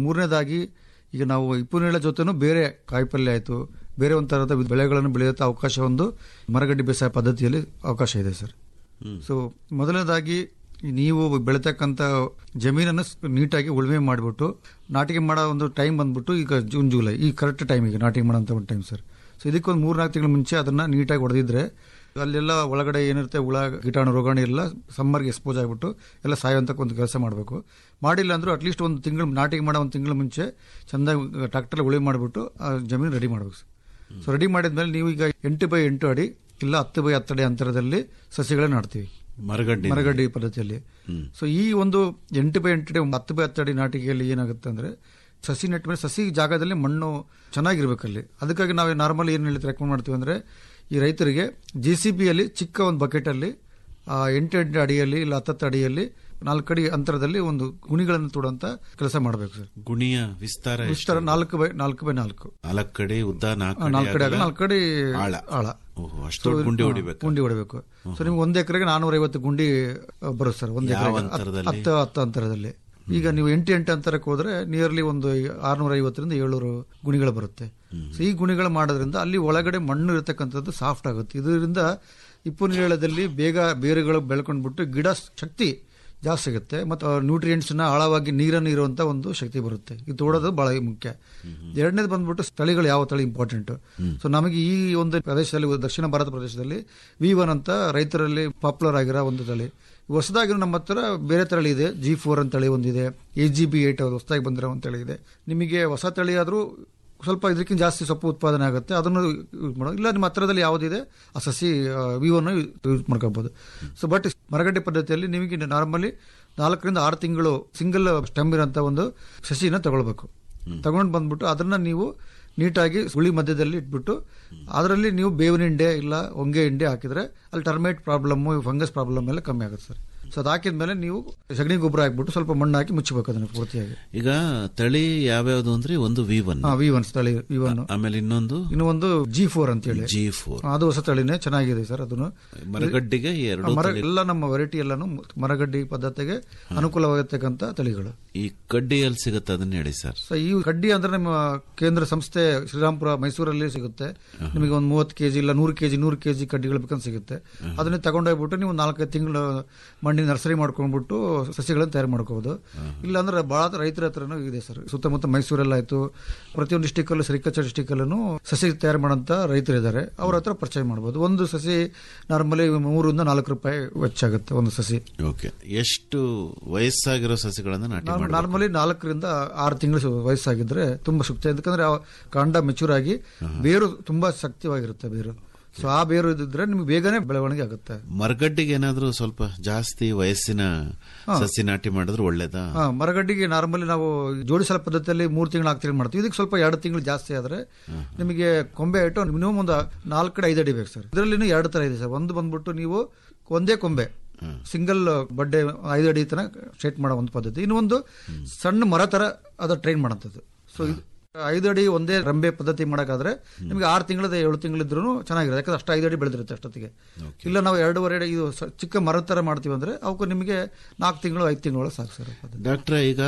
ಮೂರನೇದಾಗಿ ಈಗ ನಾವು ಇಪ್ಪುನೇಳ ಜೊತೆನೂ ಬೇರೆ ಕಾಯಿಪಲ್ಯ ಆಯಿತು ಬೇರೆ ಒಂದು ಥರದ ಬೆಳೆಗಳನ್ನು ಬೆಳೆಯುವಂಥ ಅವಕಾಶ ಒಂದು ಮರಗಡ್ಡಿ ಬೇಸಾಯ ಪದ್ಧತಿಯಲ್ಲಿ ಅವಕಾಶ ಇದೆ ಸರ್ ಸೊ ಮೊದಲನೇದಾಗಿ ನೀವು ಬೆಳೀತಕ್ಕಂಥ ಜಮೀನನ್ನು ಸ್- ನೀಟಾಗಿ ಉಳುಮೆ ಮಾಡಿಬಿಟ್ಟು ನಾಟಿಗೆ ಮಾಡೋ ಒಂದು ಟೈಮ್ ಬಂದ್ಬಿಟ್ಟು ಈಗ ಜೂನ್ ಜುಲೈ ಈ ಕರೆಕ್ಟ್ ಟೈಮ್ ಈಗ ನಾಟಿಗೆ ಮಾಡೋಂಥ ಒಂದು ಟೈಮ್ ಸರ್ ಸೊ ಇದಕ್ಕೊಂದು ಮೂರ್ನಾಲ್ಕು ತಿಂಗಳ ಮುಂಚೆ ಅದನ್ನ ನೀಟಾಗಿ ಹೊಡೆದಿದ್ರೆ ಅಲ್ಲೆಲ್ಲ ಒಳಗಡೆ ಏನಿರುತ್ತೆ ಹುಳ ಕೀಟಾಣು ರೋಗಾಣು ಎಲ್ಲ ಸಮ್ಮರ್ಗೆ ಎಕ್ಸ್ಪೋಸ್ ಆಗಿಬಿಟ್ಟು ಎಲ್ಲ ಸಾಯುವಂತ ಒಂದು ಕೆಲಸ ಮಾಡಬೇಕು ಮಾಡಿಲ್ಲ ಅಂದ್ರೂ ಅಟ್ಲೀಸ್ಟ್ ಒಂದು ತಿಂಗಳು ನಾಟಿಗೆ ಮಾಡೋ ಒಂದು ತಿಂಗಳ ಮುಂಚೆ ಚೆಂದಾಗಿ ಟ್ರಾಕ್ಟರ್ ಉಳುಮೆ ಮಾಡಿಬಿಟ್ಟು ಆ ಜಮೀನು ರೆಡಿ ಮಾಡಬೇಕು ಸರ್ ಸೊ ರೆಡಿ ಮಾಡಿದ್ಮೇಲೆ ನೀವು ಈಗ ಎಂಟು ಬೈ ಎಂಟು ಅಡಿ ಇಲ್ಲ ಹತ್ತು ಬೈ ಹತ್ತು ಅಡಿ ಅಂತರದಲ್ಲಿ ಸಸಿಗಳನ್ನ ನಾಡ್ತೀವಿ ಮರಗಡ್ಡಿ ಮರಗಡ್ಡಿ ಪದ್ಧತಿಯಲ್ಲಿ ಸೊ ಈ ಒಂದು ಎಂಟು ಬೈ ಎಂಟು ಅಡಿ ಹತ್ತು ಬೈ ಹತ್ತು ಅಡಿ ನಾಟಿಕೆಯಲ್ಲಿ ಏನಾಗುತ್ತೆ ಅಂದ್ರೆ ಸಸಿ ನೆಟ್ಟ ಮೇಲೆ ಸಸಿ ಜಾಗದಲ್ಲಿ ಮಣ್ಣು ಚೆನ್ನಾಗಿರ್ಬೇಕಲ್ಲಿ ಅದಕ್ಕಾಗಿ ನಾವು ನಾರ್ಮಲ್ ಏನು ಹೇಳಿ ರೆಕಮೆಂಡ್ ಮಾಡ್ತೀವಿ ಅಂದ್ರೆ ಈ ರೈತರಿಗೆ ಜೆ ಸಿ ಬಿಯಲ್ಲಿ ಚಿಕ್ಕ ಒಂದು ಬಕೆಟಲ್ಲಿ ಆ ಎಂಟು ಎಂಟು ಅಡಿಯಲ್ಲಿ ಇಲ್ಲ ಹತ್ತತ್ತು ಅಡಿಯಲ್ಲಿ ನಾಲ್ಕು ಅಡಿ ಅಂತರದಲ್ಲಿ ಒಂದು ಗುಣಿಗಳನ್ನು ತೊಡುವಂತ ಕೆಲಸ ಮಾಡಬೇಕು ಸರ್ ಗುಣಿಯ ವಿಸ್ತಾರ ಎಷ್ಟು? ವಿಸ್ತಾರ ನಾಲ್ಕು ಬೈ ನಾಲ್ಕು ಬೈ ನಾಲ್ಕು ನಾಲ್ಕು ಕಡೆ ಉದ್ದ ನಾಲ್ಕು ಆ, ನಾಲ್ಕು ಕಡೆ ಆಗ ಅಗಲ, ನಾಲ್ಕು ಕಡೆ ಆಳ ಆಳ ಓಹೋ, ಅಷ್ಟು ದೊಡ್ಡ ಗುಂಡಿ ಹೊಡಿಬೇಕು ಗುಂಡಿ ಹೊಡಿಬೇಕು ಸೊ ನಿಮ್ಗೆ ಒಂದ್ ಎಕರೆಗೆ ನಾನೂರ ಐವತ್ತು ಗುಂಡಿ ಆ, ಬರುತ್ತೆ ಸರ್ ಒಂದ್ ಯಾವ ಎಕರೆಗೆ ಅಂತರದಲ್ಲಿ? ಹತ್ತು ಹತ್ತು ಅಂತರದಲ್ಲಿ ಈಗ ನೀವು ಎಂಟು ಎಂಟು ಅಂತರಕ್ಕೆ ಹೋದ್ರೆ ನಿಯರ್ಲಿ ಒಂದು ಆರ್ನೂರ ಐವತ್ತರಿಂದ ಏಳ್ನೂರು ಗುಣಿಗಳು ಬರುತ್ತೆ ಸೊ ಈ ಗುಣಿಗಳು ಮಾಡೋದ್ರಿಂದ ಅಲ್ಲಿ ಒಳಗಡೆ ಮಣ್ಣು ಇರತಕ್ಕಂಥದ್ದು ಸಾಫ್ಟ್ ಆಗುತ್ತೆ ಇದರಿಂದ ಇಪ್ಪು ನೀಳದಲ್ಲಿ ಬೇಗ ಬೇರುಗಳು ಬೆಳ್ಕೊಂಡ್ಬಿಟ್ಟು ಗಿಡ ಶಕ್ತಿ ಜಾಸ್ತಿ ಸಿಗುತ್ತೆ ಮತ್ತು ನ್ಯೂಟ್ರಿಯೆಂಟ್ಸ್ನ ಆಳವಾಗಿ ನೀರನ್ನು ಇರುವಂತ ಒಂದು ಶಕ್ತಿ ಬರುತ್ತೆ ಇದು ತೋಡೋದು ಬಹಳ ಮುಖ್ಯ ಎರಡನೇದು ಬಂದ್ಬಿಟ್ಟು ತಳಿಗಳು ಯಾವ ತಳಿ ಇಂಪಾರ್ಟೆಂಟ್ ಸೊ ನಮಗೆ ಈ ಒಂದು ಪ್ರದೇಶದಲ್ಲಿ ದಕ್ಷಿಣ ಭಾರತ ಪ್ರದೇಶದಲ್ಲಿ ವಿ ಒನ್ ಅಂತ ರೈತರಲ್ಲಿ ಪಾಪ್ಯುಲರ್ ಆಗಿರೋ ಒಂದು ತಳಿ ಹೊಸದಾಗಿ ನಮ್ಮ ಹತ್ರ ಬೇರೆ ತಳಿ ಇದೆ ಜಿ ಫೋರ್ ಅಂತ ತಳಿ ಒಂದಿದೆ ಎ ಜಿ ಬಿ ಏಟ್ ಹೊಸದಾಗಿ ಬಂದಿರೋ ಒಂದು ತಳಿ ಇದೆ ನಿಮಗೆ ಹೊಸ ತಳಿ ಆದರೂ ಸ್ವಲ್ಪ ಇದಕ್ಕಿಂತ ಜಾಸ್ತಿ ಸೊಪ್ಪು ಉತ್ಪಾದನೆ ಆಗುತ್ತೆ ಅದನ್ನು ಯೂಸ್ ಮಾಡೋ ಇಲ್ಲ ನಿಮ್ಮ ಹತ್ರದಲ್ಲಿ ಯಾವುದಿದೆ ಆ ಸಸಿ ವಿವೋನ ಯೂಸ್ ಮಾಡ್ಕೋಬಹುದು ಸೊ ಬಟ್ ಮರಗಡ್ಡೆ ಪದ್ಧತಿಯಲ್ಲಿ ನಿಮಗೆ ನಾರ್ಮಲಿ ನಾಲ್ಕರಿಂದ ಆರು ತಿಂಗಳು ಸಿಂಗಲ್ ಸ್ಟೆಮ್ ಇರೋಂಥ ಒಂದು ಸಸಿನ ತಗೊಳ್ಬೇಕು ತಗೊಂಡು ಬಂದ್ಬಿಟ್ಟು ಅದನ್ನ ನೀವು ನೀಟಾಗಿ ಸುಳಿ ಮಧ್ಯದಲ್ಲಿ ಇಟ್ಬಿಟ್ಟು ಅದರಲ್ಲಿ ನೀವು ಬೇವಿನ ಹಿಂಡೆ ಇಲ್ಲ ಹೊಂಗೆ ಹಿಂಡೆ ಹಾಕಿದ್ರೆ ಅಲ್ಲಿ ಟರ್ಮೇಟ್ ಪ್ರಾಬ್ಲಮ್ ಫಂಗಸ್ ಪ್ರಾಬ್ಲಮ್ ಎಲ್ಲ ಕಮ್ಮಿ ಆಗುತ್ತೆ ಸರ್ ಸೊ ಅದು ಹಾಕಿದ್ಮೇಲೆ ನೀವು ಸಗಣಿ ಗೊಬ್ಬರ ಹಾಕ್ಬಿಟ್ಟು ಸ್ವಲ್ಪ ಮಣ್ಣು ಹಾಕಿ ಮುಚ್ಚಬೇಕು ಅದನ್ನು ಪೂರ್ತಿಯಾಗಿ ಈಗ ತಳಿ ಯಾವ್ಯಾವ್ದು ಅಂದ್ರೆ ಒಂದು ವಿ ಒನ್ ವಿ ಒನ್ ತಳಿ ವಿ ಒನ್ ಆಮೇಲೆ ಇನ್ನೊಂದು ಇನ್ನು ಒಂದು ಜಿ ಫೋರ್ ಅಂತ ಹೇಳಿ ಜಿ ಫೋರ್ ಅದು ಹೊಸ ತಳಿನೇ ಚೆನ್ನಾಗಿದೆ ಸರ್ ಅದನ್ನು ಮರಗಡ್ಡಿಗೆ ಎರಡು ಮರ ಎಲ್ಲ ನಮ್ಮ ವೆರೈಟಿ ಎಲ್ಲಾನು ಮರಗಡ್ಡಿ ಪದ್ಧತಿಗೆ ಅನುಕೂಲವಾಗಿರ್ತಕ್ಕಂಥ ತಳಿಗಳು ಈ ಕಡ್ಡಿ ಎಲ್ಲಿ ಸಿಗುತ್ತೆ ಅದನ್ನ ಹೇಳಿ ಸರ್ ಸೊ ಈ ಕಡ್ಡಿ ಅಂದ್ರೆ ನಿಮ್ಮ ಕೇಂದ್ರ ಸಂಸ್ಥೆ ಶ್ರೀರಾಮ್ಪುರ ಮೈಸೂರಲ್ಲಿ ಸಿಗುತ್ತೆ ನಿಮಗೆ ಒಂದು ಮೂವತ್ತು ಕೆಜಿ ಇಲ್ಲ ನೂರು ಕೆಜಿ ನೂರು ಕೆಜಿ ಕಡ್ಡಿಗಳು ಬೇಕಂತ ಸಿಗುತ್ತೆ ಅದನ್ನ ತಗೊಂಡೋಗ್ಬಿಟ್ಟು ನೀವು ನಾಲ್ಕೈದು ತಿಂಗಳು ಮಣ್ಣಿನ ನರ್ಸರಿ ಮಾಡ್ಕೊಂಡ್ಬಿಟ್ಟು ಸಸಿಗಳನ್ನು ತಯಾರು ಮಾಡ್ಕೋಬಹುದು ಇಲ್ಲ ಅಂದ್ರೆ ಬಹಳ ರೈತರ ಹತ್ರನೂ ಇದೆ ಸರ್ ಸುತ್ತಮುತ್ತ ಮೈಸೂರಲ್ಲಾಯ್ತು ಪ್ರತಿಯೊಂದು ಡಿಸ್ಟಿಕ್ ಅಲ್ಲೂ ಸರಿಕಚ್ಚ ಡಿಸ್ಟಿಕ್ ಅಲ್ಲೂ ಸಸಿ ತಯಾರು ಮಾಡೋಂಥ ರೈತರು ಇದ್ದಾರೆ ಅವ್ರ ಹತ್ರ ಪರ್ಚೇಸ್ ಮಾಡಬಹುದು ಒಂದು ಸಸಿ ನಾರ್ಮಲಿ ಮೂರಿಂದ ನಾಲ್ಕು ರೂಪಾಯಿ ವೆಚ್ಚ ಆಗುತ್ತೆ ಒಂದು ಸಸಿ ಓಕೆ ಎಷ್ಟು ವಯಸ್ಸಾಗಿರೋ ಸಸಿಗಳನ್ನ ನಾಟಿ ಮಾಡಿ ನಾರ್ಮಲಿ ನಾಲ್ಕರಿಂದ ಆರು ತಿಂಗಳು ವಯಸ್ಸಾಗಿದ್ರೆ ತುಂಬಾ ಸೂಕ್ತ ಯಾಕಂದ್ರೆ ಆ ಕಾಂಡ ಮೆಚೂರ್ ಆಗಿ ಬೇರು ತುಂಬಾ ಶಕ್ತಿವಾಗಿರುತ್ತೆ ಬೇರು ಸೊ ಆ ಬೇರು ಇದ್ದಿದ್ರೆ ನಿಮ್ಗೆ ಬೇಗನೆ ಬೆಳವಣಿಗೆ ಆಗುತ್ತೆ ಮರಗಡ್ಡಿಗೆ ಏನಾದ್ರೂ ಸ್ವಲ್ಪ ಜಾಸ್ತಿ ವಯಸ್ಸಿನ ಸಸಿ ನಾಟಿ ಮಾಡಿದ್ರೆ ಒಳ್ಳೇದಾ ಹಾ ಮರಗಡ್ಡಿಗೆ ನಾರ್ಮಲಿ ನಾವು ಜೋಡಿಸಲ ಪದ್ಧತಿಯಲ್ಲಿ ಮೂರು ತಿಂಗಳು ನಾಲ್ಕು ತಿಂಗಳು ಮಾಡ್ತೀವಿ ಇದಕ್ಕೆ ಸ್ವಲ್ಪ ಎರಡು ತಿಂಗಳು ಜಾಸ್ತಿ ಆದ್ರೆ ನಿಮಗೆ ಕೊಂಬೆ ಇಟ್ಟು ಮಿನಿಮಮ್ ಒಂದು ನಾಲ್ಕು ಕಡೆ ಐದು ಅಡಿ ಬೇಕು ಸರ್ ಇದರಲ್ಲಿ ಎರಡು ತರ ಇದೆ ಸರ್ ಒಂದು ಬಂದ್ಬಿಟ್ಟು ನೀವು ಒಂದೇ ಕೊಂಬೆ ಸಿಂಗಲ್ ಬಡ್ಡೆ ಐದು ಅಡಿ ತನಕ ಸ್ಟ್ರೇಟ್ ಮಾಡೋ ಒಂದು ಪದ್ಧತಿ ಇನ್ನೊಂದು ಸಣ್ಣ ಮರ ತರ ಅದ ಟ್ರೈನ್ ಮಾಡೋಂಥದ್ದು ಸೊ ಇದು ಐದು ಅಡಿ ಒಂದೇ ರಂಬೆ ಪದ್ಧತಿ ಮಾಡೋಕ್ಕಾದ್ರೆ ನಿಮಗೆ ಆರು ತಿಂಗಳದ ಏಳು ತಿಂಗಳಿದ್ರು ಚೆನ್ನಾಗಿರುತ್ತೆ ಯಾಕಂದ್ರೆ ಅಷ್ಟು ಐದು ಅಡಿ ಬೆಳೆದಿರುತ್ತೆ ಅಷ್ಟೊತ್ತಿಗೆ ಇಲ್ಲ ನಾವು ಎರಡೂವರೆ ಅಡಿ ಇದು ಸ- ಚಿಕ್ಕ ಮರದ ತರ ಮಾಡ್ತೀವಿ ಅಂದ್ರೆ ಅವಕ್ಕೆ ನಿಮಗೆ ನಾಲ್ಕು ತಿಂಗಳು ಐದು ತಿಂಗಳು ಸಾಕು ಸರ್ ಪದ್ಧತಿ ಡಾಕ್ಟ್ರೆ ಈಗ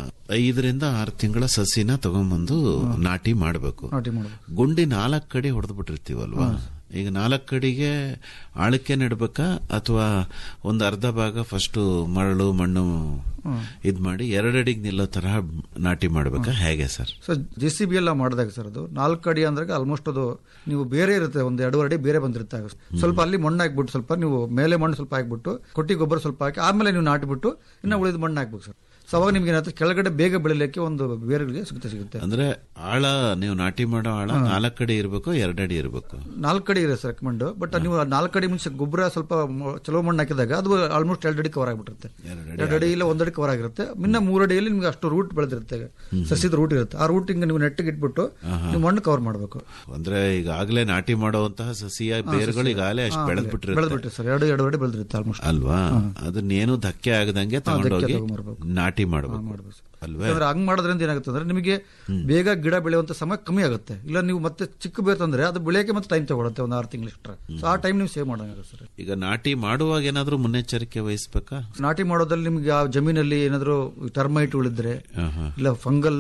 ಐದರಿಂದ ಆರು ತಿಂಗಳ ಸಸಿನ ತಗೊಂಬಂದು ನಾಟಿ ಮಾಡಬೇಕು ನಾಟಿ ಮಾಡಬೇಕು ಗುಂಡಿ ನಾಲ್ಕು ಕಡೆ ಹೊಡೆದು ಬಿಟ್ಟಿರ್ತೀವಲ್ವಾ ಈಗ ನಾಲ್ಕು ಕಡೆಗೆ ಆಳಕ್ಕೆ ನೆಡ್ಬೇಕಾ ಅಥವಾ ಒಂದು ಅರ್ಧ ಭಾಗ ಫಸ್ಟ್ ಮರಳು ಮಣ್ಣು ಇದ್ ಮಾಡಿ ಎರಡಡಿಗೆ ನಿಲ್ಲೋ ತರಹ ನಾಟಿ ಮಾಡ್ಬೇಕಾ ಹೇಗೆ sir so J C B ಎಲ್ಲ ಮಾಡಿದಾಗ ಸರ್ ಅದು ನಾಲ್ಕು ಅಡಿ ಅಂದ್ರೆ ಆಲ್ಮೋಸ್ಟ್ ಅದು ನೀವು ಬೇರೆ ಇರುತ್ತೆ ಒಂದು ಎರಡೂವರೆ ಅಡಿ ಬೇರೆ ಬಂದಿರುತ್ತೆ ಆಗ. ಸ್ವಲ್ಪ ಅಲ್ಲಿ ಮಣ್ಣು ಹಾಕ್ಬಿಟ್ಟು ಸ್ವಲ್ಪ ನೀವು ಮೇಲೆ ಮಣ್ಣು ಸ್ವಲ್ಪ ಹಾಕ್ಬಿಟ್ಟು ಕೊಟ್ಟಿ ಗೊಬ್ಬರ ಸ್ವಲ್ಪ ಹಾಕಿ ಆಮೇಲೆ ನೀವು ನಾಟಿಬಿಟ್ಟು ಇನ್ನು ಉಳಿದ ಮಣ್ಣು ಹಾಕ್ಬೇಕು ಸರ್ ಸೊ ಅವಾಗ ನಿಮ್ಗೆ ಏನಾಗುತ್ತೆ ಕೆಳಗಡೆ ಬೇಗ ಬೆಳಿಲಿಕ್ಕೆ ಒಂದು ಬೇರೆಗಳಿಗೆ ಸಿಗುತ್ತೆ ಸಿಗುತ್ತೆ ಅಂದ್ರೆ ಆಳ ನೀವು ನಾಟಿ ಮಾಡೋ ಆಳ ನಾಲ್ಕು ಕಡೆ ಇರಬೇಕು ಎರಡಡಿ ಇರಬೇಕು ನಾಲ್ಕು ಕಡೆ ಇದೆ ಸರ್ ರೆಕಮೆಂಡ್ ಬಟ್ ನೀವು ನಾಲ್ಕು ಅಡಿ ಮುಂಚೆ ಗೊಬ್ಬರ ಸ್ವಲ್ಪ ಮ- ಚಲೋ ಮಣ್ಣು ಹಾಕಿದಾಗ ಅದು ಆಲ್ಮೋಸ್ಟ್ ಎರಡು ಅಡಿ ಕವರ್ ಆಗಿಬಿಟ್ಟಿರುತ್ತೆ ಎರಡು ಅಡಿ ಇಲ್ಲ ಒಂದಡಿ ಕವರ್ ಆಗಿರುತ್ತೆ ಇನ್ನ ಮೂರು ಅಡಿಯಲ್ಲಿ ನಿಮ್ಗೆ ಅಷ್ಟು ರೂಟ್ ಬೆಳೆದಿರುತ್ತೆ ಸಸ್ಯದ ರೂಟ್ ಇರುತ್ತೆ ಆ ರೂಟ್ ಹಿಂಗೆ ನೀವು ನೆಟ್ಟಿಗೆ ಇಟ್ಬಿಟ್ಟು ನೀವು ಮಣ್ಣು ಕವರ್ ಮಾಡಬೇಕು ಅಂದ್ರೆ ಈಗಾಗಲೇ ನಾಟಿ ಮಾಡುವಂತಹ ಸಸಿಯ ಬೇರುಗಳು ಈಗಾಗಲೇ ಅಷ್ಟು ಬೆಳೆದ್ಬಿಟ್ಟಿರುತ್ತೆ ಬೆಳೆದ್ಬಿಟ್ಟು ಸರ್ ಎರಡು ಎರಡು ಅಡಿ ಬೆಳೆದಿರುತ್ತೆ ಆಲ್ಮೋಸ್ಟ್ ಅಲ್ವಾ ಅದನ್ನೇನು ಧಕ್ಕೆ ಆಗದಂಗೆ ತಗೊಂಡೋಗಿ ತಗೊಂಬರ್ಬೇಕು. ನಾಟಿ ಮಾಡಬೇಕು ಅಲ್ವೇ ಯಾಕಂದ್ರೆ ಹಂಗ್ ಮಾಡೋದ್ರಿಂದ ಏನಾಗುತ್ತೆ ಅಂದ್ರೆ ನಿಮಗೆ ಬೇಗ ಗಿಡ ಬೆಳೆಯುವಂತ ಸಮಯ ಕಮ್ಮಿ ಆಗುತ್ತೆ ಇಲ್ಲ ನೀವು ಮತ್ತೆ ಚಿಕ್ಕ ಬೇಕಂದ್ರೆ ಅದು ಬೆಳೆಯಕ್ಕೆ ಮತ್ತೆ ಟೈಮ್ ತಗೊಳುತ್ತೆ ಒಂದು ಆರು ತಿಂಗಳು ಎಕ್ಸ್ಟ್ರಾ ಸೊ ಆ ಟೈಮ್ ನೀವು ಸೇವ್ ಮಾಡೋಂಗಾಗುತ್ತೆ ಸರ್ ಈಗ ನಾಟಿ ಮಾಡುವಾಗ ಏನಾದ್ರೂ ಮುನ್ನೆಚ್ಚರಿಕೆ ವಹಿಸ್ಬೇಕಾ ನಾಟಿ ಮಾಡೋದ್ರಲ್ಲಿ ನಿಮ್ಗೆ ಆ ಜಮೀನಲ್ಲಿ ಏನಾದ್ರು ಟರ್ಮೈಟ್ ಉಳಿದ್ರೆ ಆಹಾ. ಇಲ್ಲ ಫಂಗಲ್